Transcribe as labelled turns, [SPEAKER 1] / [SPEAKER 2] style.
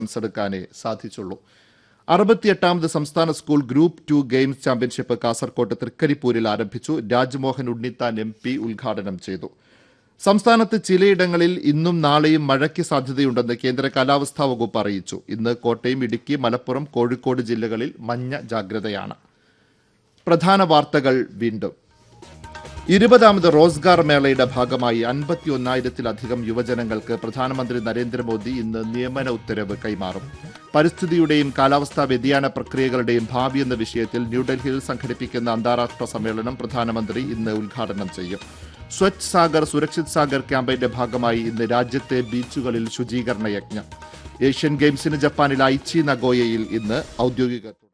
[SPEAKER 1] runs എടുക്കാനേ സാധിച്ചുള്ളൂ അറുപത്തിയെട്ടാമത് സംസ്ഥാന school group two games championship കാസർകോട്ട് തൃക്കരിപ്പൂരിൽ ആരംഭിച്ചു രാജ്മോഹൻ ഉണ്ണിത്താൻ എം പി ഉദ്ഘാടനം ചെയ്തു സംസ്ഥാനത്ത് ചിലയിടങ്ങളിൽ ഇന്നും നാളെയും മഴയ്ക്ക് സാധ്യതയുണ്ടെന്ന് കേന്ദ്ര കാലാവസ്ഥാ വകുപ്പ് അറിയിച്ചു ഇന്ന് കോട്ടയം ഇടുക്കി മലപ്പുറം കോഴിക്കോട് ജില്ലകളിൽ മഞ്ഞ ജാഗ്രതയാണ് പ്രധാന വാർത്തകൾ വീണ്ടും ഇരുപതാമത് റോസ്ഗാർ മേളയുടെ ഭാഗമായി അൻപത്തിയൊന്നായിരത്തിലധികം യുവജനങ്ങൾക്ക് പ്രധാനമന്ത്രി നരേന്ദ്രമോദി ഇന്ന് നിയമന ഉത്തരവ് കൈമാറും പരിസ്ഥിതിയുടെയും കാലാവസ്ഥാ വ്യതിയാന പ്രക്രിയകളുടെയും ഭാവി എന്ന വിഷയത്തിൽ ന്യൂഡൽഹിയിൽ സംഘടിപ്പിക്കുന്ന അന്താരാഷ്ട്ര സമ്മേളനം പ്രധാനമന്ത്രി ഇന്ന് ഉദ്ഘാടനം ചെയ്യും സ്വച്ഛ് സാഗർ സുരക്ഷിത് സാഗർ ക്യാമ്പയിന്റെ ഭാഗമായി ഇന്ന് രാജ്യത്തെ ബീച്ചുകളിൽ ശുചീകരണ യജ്ഞം ഏഷ്യൻ ഗെയിംസിന് ജപ്പാനിൽ ഐച്ചി നഗോയയിൽ ഇന്ന് ഔദ്യോഗിക